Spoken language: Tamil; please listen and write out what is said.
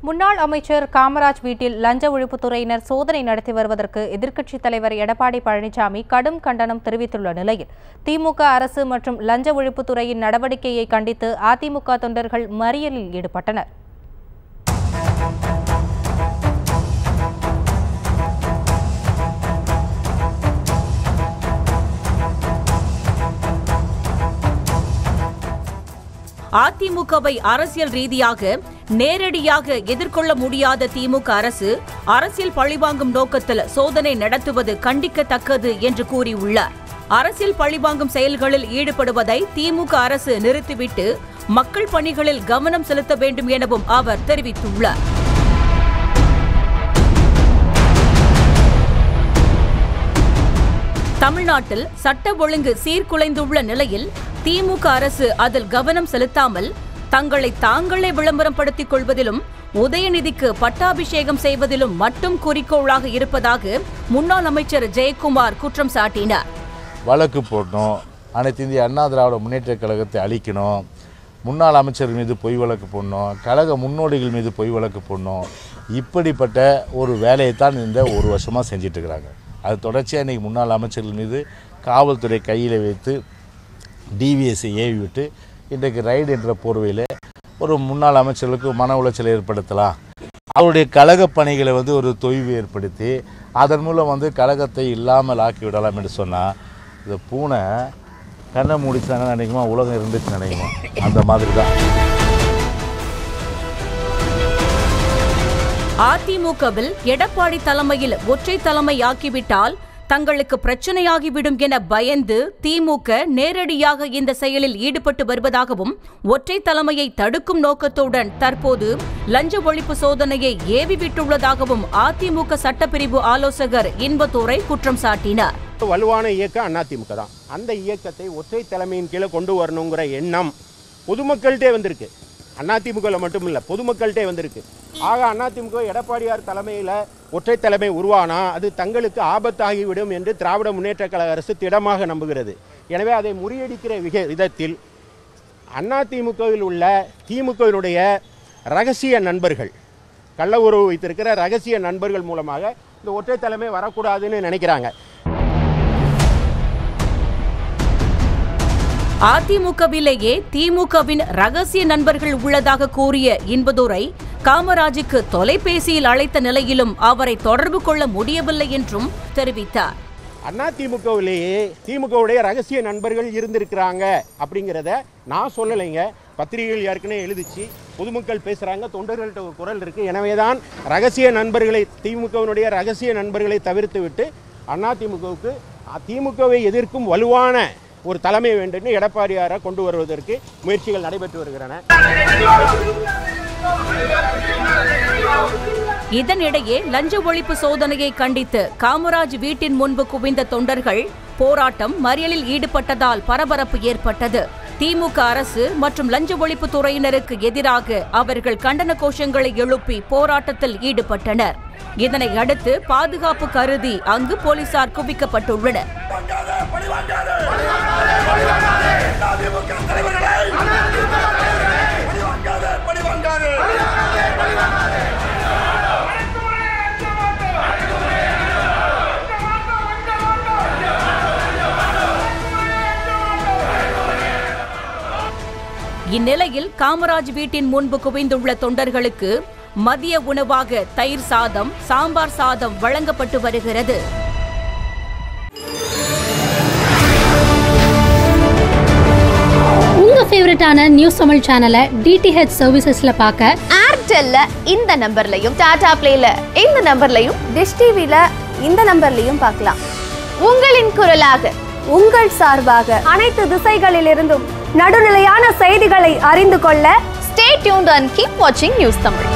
முன்னாள் அமைச்சர் காமராஜ் வீட்டில் லஞ்ச ஒழிப்புத்துறையினர் சோதனை நடத்தி வருவதற்கு எதிர்க்கட்சித் தலைவர் எடப்பாடி பழனிசாமி கடும் கண்டனம் தெரிவித்துள்ள நிலையில் திமுக அரசு மற்றும் லஞ்ச ஒழிப்புத்துறையின் நடவடிக்கையை கண்டித்து அதிமுக தொண்டர்கள் மறியலில் ஈடுபட்டனர் அதிமுகவை அரசியல் ரீதியாக நேரடியாக எதிர்கொள்ள முடியாத திமுக அரசு அரசியல் பழிவாங்கும் நோக்கத்தில் சோதனை நடத்துவது கண்டிக்கத்தக்கது என்று கூறியுள்ளார் அரசியல் பழிவாங்கும் செயல்களில் ஈடுபடுவதை திமுக அரசு நிறுத்திவிட்டு மக்கள் பணிகளில் கவனம் செலுத்த வேண்டும் எனவும் அவர் தெரிவித்துள்ளார் தமிழ்நாட்டில் சட்ட ஒழுங்கு சீர்குலைந்துள்ள நிலையில் திமுக அரசு அதில் கவனம் செலுத்தாமல் தங்களை தாங்களே விளம்பரம் படுத்திக் கொள்வதிலும் உதயநிதிக்கு பட்டாபிஷேகம் செய்வதிலும் மட்டும் குறிக்கோளாக இருப்பதாக முன்னாள் அமைச்சர் ஜெயக்குமார் குற்றம் சாட்டினார் வழக்கு போடணும் அனைத்து இந்திய அண்ணா திராவிட முன்னேற்ற கழகத்தை அழிக்கணும் முன்னாள் அமைச்சர் மீது பொய் வழக்கு போடணும் கழக முன்னோடிகள் மீது பொய் வழக்கு போடணும் இப்படிப்பட்ட ஒரு வேலையை தான் இந்த ஒரு வருஷமாக செஞ்சிட்டு இருக்கிறாங்க அது தொடர்ச்சியாக இன்றைக்கி முன்னாள் அமைச்சர்கள் மீது காவல்துறை கையில் வைத்து டிவிஎஸ்ஐ ஏவி விட்டு இன்றைக்கு ரைடு என்ற போர்வையில் ஒரு முன்னாள் அமைச்சர்களுக்கு மன உளைச்சலை ஏற்படுத்தலாம் அவருடைய கழக பணிகளை வந்து ஒரு தொய்வு ஏற்படுத்தி அதன் மூலம் வந்து கழகத்தை இல்லாமல் ஆக்கி விடலாம் என்று சொன்னால் இந்த பூனை கண்ணை முடிச்சாங்க நினைக்குமா உலகம் இருந்துச்சு நினைக்குமா அந்த மாதிரி தான் அதிமுகவில் எடப்பாடி தலைமையில் ஒற்றை தலைமை ஆக்கிவிட்டால் தங்களுக்கு பிரச்சனையாகிவிடும் என பயந்து திமுக நேரடியாக இந்த செயலில் ஈடுபட்டு வருவதாகவும் ஒற்றை தலைமையை தடுக்கும் நோக்கத்துடன் தற்போது லஞ்ச ஒழிப்பு சோதனையை ஏவி விட்டுள்ளதாகவும் அதிமுக சட்டப்பிரிவு ஆலோசகர் இன்பதுரை குற்றம் சாட்டினார் வலுவான இயக்கம் அதிமுக தான் அந்த இயக்கத்தை ஒற்றை தலைமையின் கீழே கொண்டு வரணுங்கிற எண்ணம் பொதுமக்கள்கிட்டே வந்திருக்கு அதிமுகவில் மட்டும் இல்லை பொதுமக்கள்கிட்டே வந்திருக்கு ஆக அதிமுக எடப்பாடியார் தலைமையில் ஒற்றை தலைமை உருவானா அது தங்களுக்கு ஆபத்தாகிவிடும் என்று திராவிட முன்னேற்ற கழக அரசு திடமாக நம்புகிறது எனவே அதை முறியடிக்கிற விக விதத்தில் அதிமுகவில் உள்ள திமுகவினுடைய ரகசிய நண்பர்கள் கள்ள உறவு வைத்திருக்கிற ரகசிய நண்பர்கள் மூலமாக இந்த ஒற்றை தலைமை வரக்கூடாதுன்னு நினைக்கிறாங்க அதிமுகவிலேயே திமுகவின் ரகசிய நண்பர்கள் உள்ளதாக கூறிய இன்பதுரை காமராஜுக்கு தொலைபேசியில் அழைத்த நிலையிலும் அவரை தொடர்பு கொள்ள முடியவில்லை என்றும் தெரிவித்தார் அண்ணா திமுகவிலேயே திமுகவுடைய ரகசிய நண்பர்கள் இருந்திருக்கிறாங்க அப்படிங்கிறத நான் சொல்லலைங்க பத்திரிகைகள் ஏற்கனவே எழுதிச்சு பொதுமக்கள் பேசுகிறாங்க தொண்டர்கள்ட்ட ஒரு குரல் இருக்குது எனவே தான் ரகசிய நண்பர்களை திமுகவினுடைய ரகசிய நண்பர்களை தவிர்த்து விட்டு அண்ணா திமுகவுக்கு திமுகவை எதிர்க்கும் வலுவான ஒரு தலைமை வேண்டும்னு எடப்பாடியாரை கொண்டு வருவதற்கு முயற்சிகள் நடைபெற்று வருகின்றன இதனிடையே லஞ்ச ஒழிப்பு சோதனையை கண்டித்து காமராஜ் வீட்டின் முன்பு குவிந்த தொண்டர்கள் போராட்டம் மறியலில் ஈடுபட்டதால் பரபரப்பு ஏற்பட்டது திமுக அரசு மற்றும் லஞ்ச ஒழிப்பு துறையினருக்கு எதிராக அவர்கள் கண்டன கோஷங்களை எழுப்பி போராட்டத்தில் ஈடுபட்டனர் இதனை அடுத்து பாதுகாப்பு கருதி அங்கு போலீசார் குவிக்கப்பட்டுள்ளனர் இந்நிலையில் காமராஜ் வீட்டின் முன்பு குவிந்துள்ள தொண்டர்களுக்கு மதிய உணவாக தயிர் சாதம் சாம்பார் சாதம் வழங்கப்பட்டு வருகிறது உங்க ஃபேவரட்டான நியூஸ் தமிழ் சேனலை டிடிஹெச் சர்வீசஸ்ல பார்க்க ஏர்டெல்ல இந்த நம்பர்லையும் டாடா பிளேல இந்த நம்பர்லையும் டிஷ் டிவில இந்த நம்பர்லையும் பார்க்கலாம் உங்களின் குரலாக உங்கள் சார்பாக அனைத்து திசைகளிலிருந்தும் நடுநிலையான செய்திகளை அறிந்து கொள்ள ஸ்டே டியூன்ட் அண்ட் கீப் வாட்சிங் நியூஸ் தமிழ்